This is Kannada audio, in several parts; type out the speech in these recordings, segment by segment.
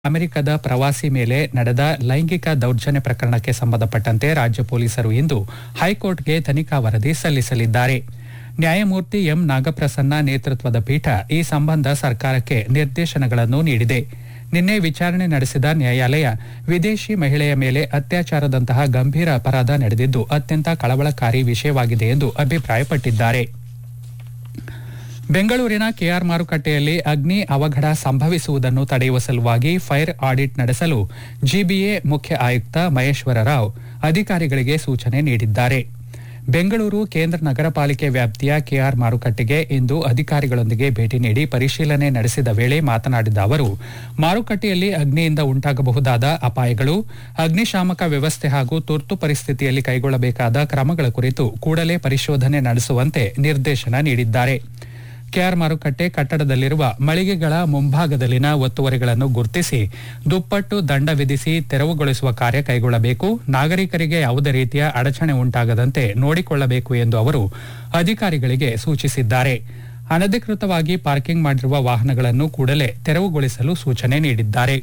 ಅಮೆರಿಕದ ಪ್ರವಾಸಿ ಮೇಲೆ ನಡೆದ ಲೈಂಗಿಕ ದೌರ್ಜನ್ಯ ಪ್ರಕರಣಕ್ಕೆ ಸಂಬಂಧಪಟ್ಟಂತೆ ರಾಜ್ಯ ಪೊಲೀಸರು ಇಂದು ಹೈಕೋರ್ಟ್ಗೆ ತನಿಖಾ ವರದಿ ಸಲ್ಲಿಸಲಿದ್ದಾರೆ ನ್ಯಾಯಮೂರ್ತಿ ಎಂ ನಾಗಪ್ರಸನ್ನ ನೇತೃತ್ವದ ಪೀಠ ಈ ಸಂಬಂಧ ಸರ್ಕಾರಕ್ಕೆ ನಿರ್ದೇಶನಗಳನ್ನು ನೀಡಿದೆ ನಿನ್ನೆ ವಿಚಾರಣೆ ನಡೆಸಿದ ನ್ಯಾಯಾಲಯ ವಿದೇಶಿ ಮಹಿಳೆಯ ಮೇಲೆ ಅತ್ಯಾಚಾರದಂತಹ ಗಂಭೀರ ಅಪರಾಧ ನಡೆದಿದ್ದು ಅತ್ಯಂತ ಕಳವಳಕಾರಿ ವಿಷಯವಾಗಿದೆ ಎಂದು ಅಭಿಪ್ರಾಯಪಟ್ಟಿದ್ದಾರೆ ಬೆಂಗಳೂರಿನ ಕೆಆರ್ ಮಾರುಕಟ್ಟೆಯಲ್ಲಿ ಅಗ್ನಿ ಅವಘಡ ಸಂಭವಿಸುವುದನ್ನು ತಡೆಯುವ ಸಲುವಾಗಿ ಫೈರ್ ಆಡಿಟ್ ನಡೆಸಲು ಜಿಬಿಎ ಮುಖ್ಯ ಆಯುಕ್ತ ಮಹೇಶ್ವರ ರಾವ್ ಅಧಿಕಾರಿಗಳಿಗೆ ಸೂಚನೆ ನೀಡಿದ್ದಾರೆ ಬೆಂಗಳೂರು ಕೇಂದ್ರ ನಗರ ಪಾಲಿಕೆ ವ್ಯಾಪ್ತಿಯ ಕೆಆರ್ ಮಾರುಕಟ್ಟೆಗೆ ಇಂದು ಅಧಿಕಾರಿಗಳೊಂದಿಗೆ ಭೇಟಿ ನೀಡಿ ಪರಿಶೀಲನೆ ನಡೆಸಿದ ವೇಳೆ ಮಾತನಾಡಿದ ಅವರು ಮಾರುಕಟ್ಟೆಯಲ್ಲಿ ಅಗ್ನಿಯಿಂದ ಉಂಟಾಗಬಹುದಾದ ಅಪಾಯಗಳು ಅಗ್ನಿಶಾಮಕ ವ್ಯವಸ್ಥೆ ಹಾಗೂ ತುರ್ತು ಪರಿಸ್ಥಿತಿಯಲ್ಲಿ ಕೈಗೊಳ್ಳಬೇಕಾದ ಕ್ರಮಗಳ ಕುರಿತು ಕೂಡಲೇ ಪರಿಶೋಧನೆ ನಡೆಸುವಂತೆ ನಿರ್ದೇಶನ ನೀಡಿದ್ದಾರೆ ಕೆಆರ್ ಮಾರುಕಟ್ಟೆ ಕಟ್ಟಡದಲ್ಲಿರುವ ಮಳಿಗೆಗಳ ಮುಂಭಾಗದಲ್ಲಿನ ಒತ್ತುವರಿಗಳನ್ನು ಗುರುತಿಸಿ ದುಪ್ಪಟ್ಟು ದಂಡ ವಿಧಿಸಿ ತೆರವುಗೊಳಿಸುವ ಕಾರ್ಯ ಕೈಗೊಳ್ಳಬೇಕು ನಾಗರಿಕರಿಗೆ ಯಾವುದೇ ರೀತಿಯ ಅಡಚಣೆ ಉಂಟಾಗದಂತೆ ನೋಡಿಕೊಳ್ಳಬೇಕು ಎಂದು ಅವರು ಅಧಿಕಾರಿಗಳಿಗೆ ಸೂಚಿಸಿದ್ದಾರೆ ಅನಧಿಕೃತವಾಗಿ ಪಾರ್ಕಿಂಗ್ ಮಾಡಿರುವ ವಾಹನಗಳನ್ನು ಕೂಡಲೇ ತೆರವುಗೊಳಿಸಲು ಸೂಚನೆ ನೀಡಿದ್ದಾರೆ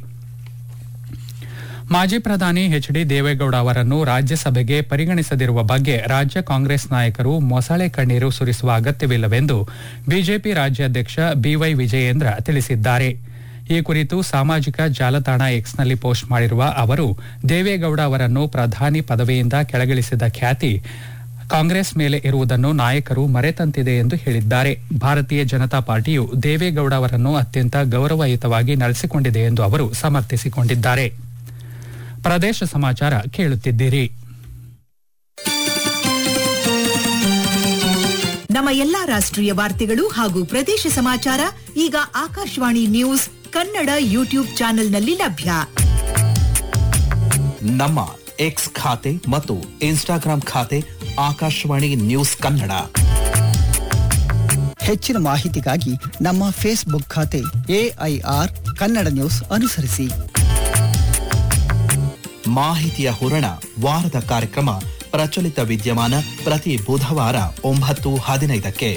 ಮಾಜಿ ಪ್ರಧಾನಿ ಎಚ್ ಡಿ ದೇವೇಗೌಡ ಅವರನ್ನು ರಾಜ್ಯಸಭೆಗೆ ಪರಿಗಣಿಸದಿರುವ ಬಗ್ಗೆ ರಾಜ್ಯ ಕಾಂಗ್ರೆಸ್ ನಾಯಕರು ಮೊಸಳೆ ಕಣ್ಣೀರು ಸುರಿಸುವ ಅಗತ್ಯವಿಲ್ಲವೆಂದು ಬಿಜೆಪಿ ರಾಜ್ಯಾಧ್ಯಕ್ಷ ಬಿವೈ ವಿಜಯೇಂದ್ರ ತಿಳಿಸಿದ್ದಾರೆ ಈ ಕುರಿತು ಸಾಮಾಜಿಕ ಜಾಲತಾಣ ಎಕ್ಸ್ನಲ್ಲಿ ಪೋಸ್ಟ್ ಮಾಡಿರುವ ಅವರು ದೇವೇಗೌಡ ಅವರನ್ನು ಪ್ರಧಾನಿ ಪದವಿಯಿಂದ ಕೆಳಗಿಳಿಸಿದ ಖ್ಯಾತಿ ಕಾಂಗ್ರೆಸ್ ಮೇಲೆ ಇರುವುದನ್ನು ನಾಯಕರು ಮರೆತಂತಿದೆ ಎಂದು ಹೇಳಿದ್ದಾರೆ ಭಾರತೀಯ ಜನತಾ ಪಾರ್ಟಿಯು ದೇವೇಗೌಡ ಅವರನ್ನು ಅತ್ಯಂತ ಗೌರವಯುತವಾಗಿ ನಡೆಸಿಕೊಂಡಿದೆ ಎಂದು ಅವರು ಸಮರ್ಥಿಸಿಕೊಂಡಿದ್ದಾರೆ ಪ್ರದೇಶ ಸಮಾಚಾರ ಕೇಳುತ್ತಿದ್ದೀರಿ ನಮ್ಮ ಎಲ್ಲಾ ರಾಷ್ಟ್ರೀಯ ವಾರ್ತೆಗಳು ಹಾಗೂ ಪ್ರದೇಶ ಸಮಾಚಾರ ಈಗ ಆಕಾಶವಾಣಿ ನ್ಯೂಸ್ ಕನ್ನಡ ಯೂಟ್ಯೂಬ್ ಚಾನೆಲ್ನಲ್ಲಿ ಲಭ್ಯ ನಮ್ಮ ಎಕ್ಸ್ ಖಾತೆ ಮತ್ತು ಇನ್ಸ್ಟಾಗ್ರಾಂ ಖಾತೆ ಆಕಾಶವಾಣಿ ನ್ಯೂಸ್ ಕನ್ನಡ ಹೆಚ್ಚಿನ ಮಾಹಿತಿಗಾಗಿ ನಮ್ಮ ಫೇಸ್ಬುಕ್ ಖಾತೆ ಎಐಆರ್ ಕನ್ನಡ ನ್ಯೂಸ್ ಅನುಸರಿಸಿ ಮಾಹಿತಿಯ ಹೂರಣ ವಾರದ ಕಾರ್ಯಕ್ರಮ ಪ್ರಚಲಿತ ವಿದ್ಯಮಾನ ಪ್ರತಿ ಬುಧವಾರ ಒಂಬತ್ತು ಹದಿನೈದಕ್ಕೆ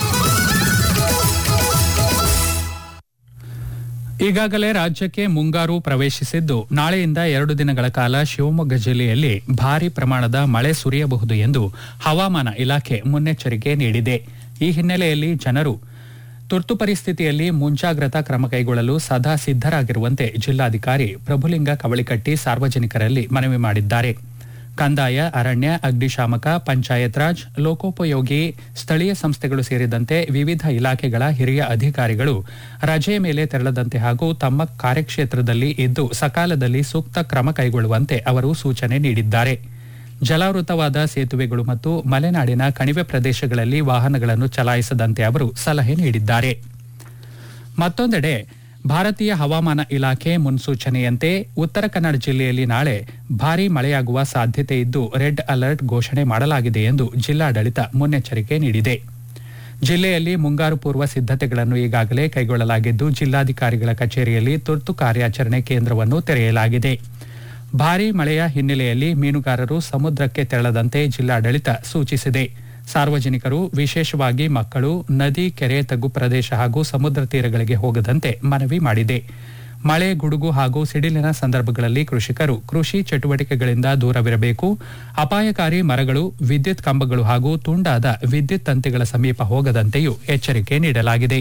ಈಗಾಗಲೇ ರಾಜ್ಯಕ್ಕೆ ಮುಂಗಾರು ಪ್ರವೇಶಿಸಿದ್ದು ನಾಳೆಯಿಂದ ಎರಡು ದಿನಗಳ ಕಾಲ ಶಿವಮೊಗ್ಗ ಜಿಲ್ಲೆಯಲ್ಲಿ ಭಾರೀ ಪ್ರಮಾಣದ ಮಳೆ ಸುರಿಯಬಹುದು ಎಂದು ಹವಾಮಾನ ಇಲಾಖೆ ಮುನ್ನೆಚ್ಚರಿಕೆ ನೀಡಿದೆ ಈ ಹಿನ್ನೆಲೆಯಲ್ಲಿ ಜನರು ತುರ್ತು ಪರಿಸ್ಥಿತಿಯಲ್ಲಿ ಮುಂಜಾಗ್ರತಾ ಕ್ರಮ ಕೈಗೊಳ್ಳಲು ಸದಾ ಸಿದ್ದರಾಗಿರುವಂತೆ ಜಿಲ್ಲಾಧಿಕಾರಿ ಪ್ರಭುಲಿಂಗ ಕವಳಿಕಟ್ಟಿ ಸಾರ್ವಜನಿಕರಲ್ಲಿ ಮನವಿ ಮಾಡಿದ್ದಾರೆ ಕಂದಾಯ ಅರಣ್ಯ ಅಗ್ನಿಶಾಮಕ ಪಂಚಾಯತ್ ರಾಜ್ ಲೋಕೋಪಯೋಗಿ ಸ್ಥಳೀಯ ಸಂಸ್ಥೆಗಳು ಸೇರಿದಂತೆ ವಿವಿಧ ಇಲಾಖೆಗಳ ಹಿರಿಯ ಅಧಿಕಾರಿಗಳು ರಜೆ ಮೇಲೆ ತೆರಳದಂತೆ ಹಾಗೂ ತಮ್ಮ ಕಾರ್ಯಕ್ಷೇತ್ರದಲ್ಲಿ ಇದ್ದು ಸಕಾಲದಲ್ಲಿ ಸೂಕ್ತ ಕ್ರಮ ಕೈಗೊಳ್ಳುವಂತೆ ಅವರು ಸೂಚನೆ ನೀಡಿದ್ದಾರೆ ಜಲಾವೃತವಾದ ಸೇತುವೆಗಳು ಮತ್ತು ಮಲೆನಾಡಿನ ಕಣಿವೆ ಪ್ರದೇಶಗಳಲ್ಲಿ ವಾಹನಗಳನ್ನು ಚಲಾಯಿಸದಂತೆ ಅವರು ಸಲಹೆ ನೀಡಿದ್ದಾರೆ ಮತ್ತೊಂದೆಡೆ ಭಾರತೀಯ ಹವಾಮಾನ ಇಲಾಖೆ ಮುನ್ಸೂಚನೆಯಂತೆ ಉತ್ತರ ಕನ್ನಡ ಜಿಲ್ಲೆಯಲ್ಲಿ ನಾಳೆ ಭಾರೀ ಮಳೆಯಾಗುವ ಸಾಧ್ಯತೆ ಇದ್ದು ರೆಡ್ ಅಲರ್ಟ್ ಘೋಷಣೆ ಮಾಡಲಾಗಿದೆ ಎಂದು ಜಿಲ್ಲಾಡಳಿತ ಮುನ್ನೆಚ್ಚರಿಕೆ ನೀಡಿದೆ ಜಿಲ್ಲೆಯಲ್ಲಿ ಮುಂಗಾರು ಪೂರ್ವ ಸಿದ್ದತೆಗಳನ್ನು ಈಗಾಗಲೇ ಕೈಗೊಳ್ಳಲಾಗಿದ್ದು ಜಿಲ್ಲಾಧಿಕಾರಿಗಳ ಕಚೇರಿಯಲ್ಲಿ ತುರ್ತು ಕಾರ್ಯಾಚರಣೆ ಕೇಂದ್ರವನ್ನು ತೆರೆಯಲಾಗಿದೆ ಭಾರೀ ಮಳೆಯ ಹಿನ್ನೆಲೆಯಲ್ಲಿ ಮೀನುಗಾರರು ಸಮುದ್ರಕ್ಕೆ ತೆರಳದಂತೆ ಜಿಲ್ಲಾಡಳಿತ ಸೂಚಿಸಿದೆ ಸಾರ್ವಜನಿಕರು ವಿಶೇಷವಾಗಿ ಮಕ್ಕಳು ನದಿ ಕೆರೆ ತಗ್ಗು ಪ್ರದೇಶ ಹಾಗೂ ಸಮುದ್ರ ತೀರಗಳಿಗೆ ಹೋಗದಂತೆ ಮನವಿ ಮಾಡಿದೆ ಮಳೆ ಗುಡುಗು ಹಾಗೂ ಸಿಡಿಲಿನ ಸಂದರ್ಭಗಳಲ್ಲಿ ಕೃಷಿಕರು ಕೃಷಿ ಚಟುವಟಿಕೆಗಳಿಂದ ದೂರವಿರಬೇಕು ಅಪಾಯಕಾರಿ ಮರಗಳು ವಿದ್ಯುತ್ ಕಂಬಗಳು ಹಾಗೂ ತುಂಡಾದ ವಿದ್ಯುತ್ ತಂತಿಗಳ ಸಮೀಪ ಹೋಗದಂತೆಯೂ ಎಚ್ಚರಿಕೆ ನೀಡಲಾಗಿದೆ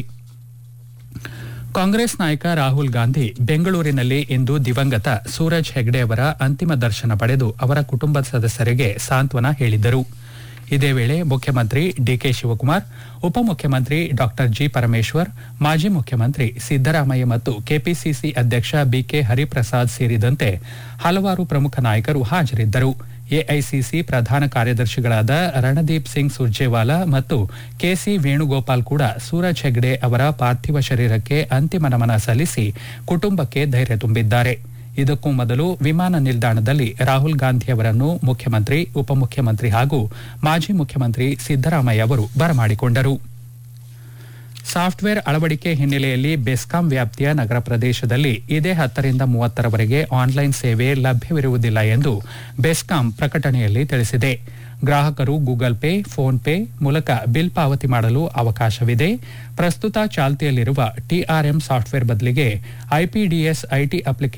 ಕಾಂಗ್ರೆಸ್ ನಾಯಕ ರಾಹುಲ್ ಗಾಂಧಿ ಬೆಂಗಳೂರಿನಲ್ಲಿ ಇಂದು ದಿವಂಗತ ಸೂರಜ್ ಹೆಗ್ಡೆ ಅವರ ಅಂತಿಮ ದರ್ಶನ ಪಡೆದು ಅವರ ಕುಟುಂಬದ ಸದಸ್ಯರಿಗೆ ಸಾಂತ್ವನ ಹೇಳಿದರು ಇದೇ ವೇಳೆ ಮುಖ್ಯಮಂತ್ರಿ ಡಿಕೆ ಶಿವಕುಮಾರ್ ಉಪಮುಖ್ಯಮಂತ್ರಿ ಡಾ ಜಿ ಪರಮೇಶ್ವರ್ ಮಾಜಿ ಮುಖ್ಯಮಂತ್ರಿ ಸಿದ್ದರಾಮಯ್ಯ ಮತ್ತು ಕೆಪಿಸಿಸಿ ಅಧ್ಯಕ್ಷ ಬಿಕೆ ಹರಿಪ್ರಸಾದ್ ಸೇರಿದಂತೆ ಹಲವಾರು ಪ್ರಮುಖ ನಾಯಕರು ಹಾಜರಿದ್ದರು ಎಐಸಿಸಿ ಪ್ರಧಾನ ಕಾರ್ಯದರ್ಶಿಗಳಾದ ರಣದೀಪ್ ಸಿಂಗ್ ಸುರ್ಜೇವಾಲಾ ಮತ್ತು ಕೆಸಿ ವೇಣುಗೋಪಾಲ್ ಕೂಡ ಸೂರಜ್ ಹೆಗ್ಡೆ ಅವರ ಪಾರ್ಥಿವ ಶರೀರಕ್ಕೆ ಅಂತಿಮ ನಮನ ಸಲ್ಲಿಸಿ ಕುಟುಂಬಕ್ಕೆ ಧೈರ್ಯ ತುಂಬಿದ್ದಾರೆ ಇದಕ್ಕೂ ಮೊದಲು ವಿಮಾನ ನಿಲ್ದಾಣದಲ್ಲಿ ರಾಹುಲ್ ಗಾಂಧಿ ಅವರನ್ನು ಮುಖ್ಯಮಂತ್ರಿ ಉಪಮುಖ್ಯಮಂತ್ರಿ ಹಾಗೂ ಮಾಜಿ ಮುಖ್ಯಮಂತ್ರಿ ಸಿದ್ದರಾಮಯ್ಯ ಅವರು ಬರಮಾಡಿಕೊಂಡರು ಸಾಫ್ಟ್ವೇರ್ ಅಳವಡಿಕೆ ಹಿನ್ನೆಲೆಯಲ್ಲಿ ಬೆಸ್ಕಾಂ ವ್ಯಾಪ್ತಿಯ ನಗರ ಪ್ರದೇಶದಲ್ಲಿ ಇದೇ ಹತ್ತರಿಂದ ಮೂವತ್ತರವರೆಗೆ ಆನ್ಲೈನ್ ಸೇವೆ ಲಭ್ಯವಿರುವುದಿಲ್ಲ ಎಂದು ಬೆಸ್ಕಾಂ ಪ್ರಕಟಣೆಯಲ್ಲಿ ತಿಳಿಸಿದೆ ಗ್ರಾಹಕರು ಗೂಗಲ್ ಪೇ ಫೋನ್ ಪೇ ಮೂಲಕ ಬಿಲ್ ಪಾವತಿ ಮಾಡಲು ಅವಕಾಶವಿದೆ ಪ್ರಸ್ತುತ ಚಾಲ್ತಿಯಲ್ಲಿರುವ ಟಿಆರ್ಎಂ ಸಾಫ್ಟ್ವೇರ್ ಬದಲಿಗೆ ಐಪಿಡಿಎಸ್ ಐಟಿ ಅಪ್ಲಿಕೇಶನ್